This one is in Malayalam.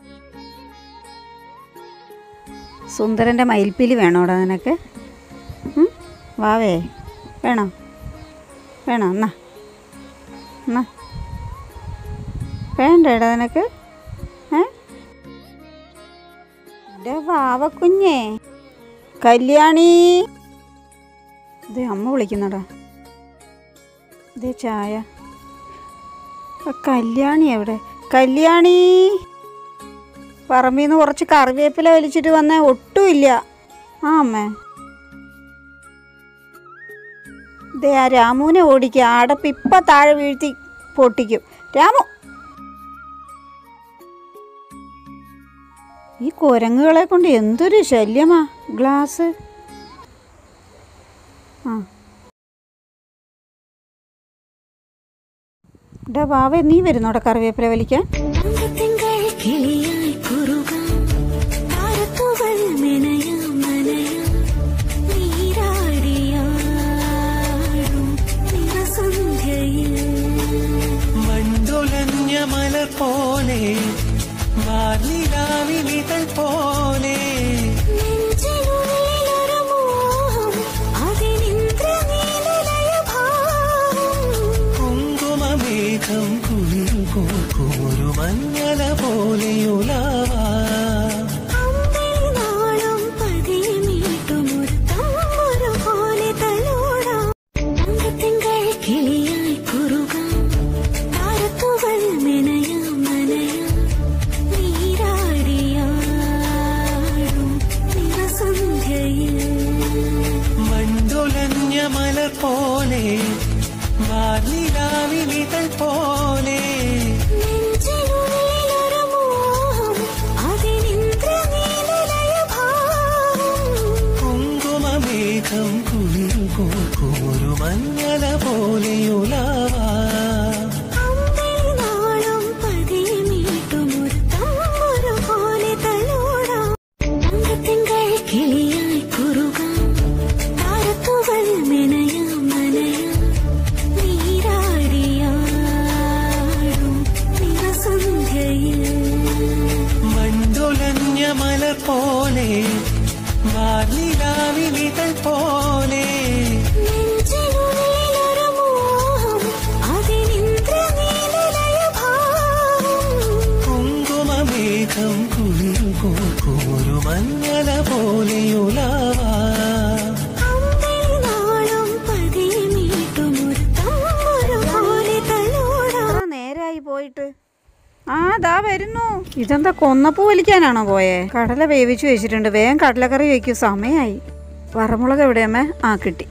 സുന്ദരൻ്റെ മയിൽപ്പീലി വേണോടാ നിനക്ക് ഉം? വാവേ വേണോ വേണോ എന്നാ എന്നാ വേണ്ടേടാ നിനക്ക് ഏ എൻ്റെ വാവക്കുഞ്ഞേ കല്യാണി ഇതേ അമ്മ വിളിക്കുന്നടാ ഇതേ ചായ ആ കല്യാണി എവിടെ കല്യാണി പറമ്പിൽ നിന്ന് കുറച്ച് കറിവേപ്പില വലിച്ചിട്ട് വന്നേ ഒട്ടുമില്ല ആ അമ്മേ ദേ ആ രാമുവിനെ ഓടിക്കുക അടപ്പ് ഇപ്പം താഴെ വീഴ്ത്തി പൊട്ടിക്കും രാമു ഈ കുരങ്ങുകളെ കൊണ്ട് എന്തൊരു ശല്യമാ ഗ്ലാസ് ആ ഡാ വാവേ നീ വരുന്നോടെ കറിവേപ്പില വലിക്കാൻ തിങ്കൾ കിളിയായി കുറുകാം താരത്തുകൾ മെനയാം നനയാം നീരാടിയാടും നിറസന്ധ്യയിൽ മണ്ടുലഞ്ഞ മലർ പോലെ വാർനിലാവിനിതൾ പോലെ നെഞ്ചിനുള്ളിലൊരു മോഹം അതിനിന്ദ്രനീലലയഭാവം കുങ്കുമമേഘം കുളിർകോർക്കുമൊരു മഞ്ഞല പോലെയുലാവാ അമ്പിളിനാളം പതിയെ മീട്ടുമൊരു തമ്മൊരു പോലെ തലോടാം തിങ്കൾ കിളിയായി കുറുകാം താരത്തുകൾ മെനയാം നനയാം നീരാടിയാടും നിറസന്ധ്യയിൽ മണ്ടുലഞ്ഞ മലർ പോലെ വാർനിലാവിനിതൾ പോലെ നെഞ്ചിനുള്ളിലൊരു മോഹം അതിനിന്ദ്രനീലലയഭാവം കുങ്കുമമേഘം കുളിർകോർക്കുമൊരു മഞ്ഞല പോലെയുലാവാ അമ്പിളിനാളം പതിയെ മീട്ടുമൊരു തമ്മൊരു പോലെ തലോടാം തിങ്കൾ കിളിയായി കുറുകാം താരത്തുകൾ മെനയാം നനയാം നീരാടിയാടും നിറസന്ധ്യയിൽ മണ്ടുലഞ്ഞ മലർ പോലെ വാർനിലാവിനിതൾ പോലെ നെഞ്ചിനുള്ളിലൊരു മോഹം അതിനിന്ദ്രനീലലയഭാവം കുങ്കുമമേഘം കുളിർകോർക്കുമൊരു മഞ്ഞല പോലെയുലാവാ അമ്പിളിനാളം പതിയെ മീട്ടുമൊരു തമ്മൊരു പോലെ തലോടാം എത്ര നേരായി പോയിട്ട് ആ ദാ വരുന്നു ഇതെന്താ കൊന്നപ്പൂ വലിക്കാനാണോ പോയേ കടല വേവിച്ചു വെച്ചിട്ടുണ്ട് വേഗം കടലക്കറി വെക്കൂ സമയായി വറമുളക് എവിടെയമ്മേ ആ കിട്ടി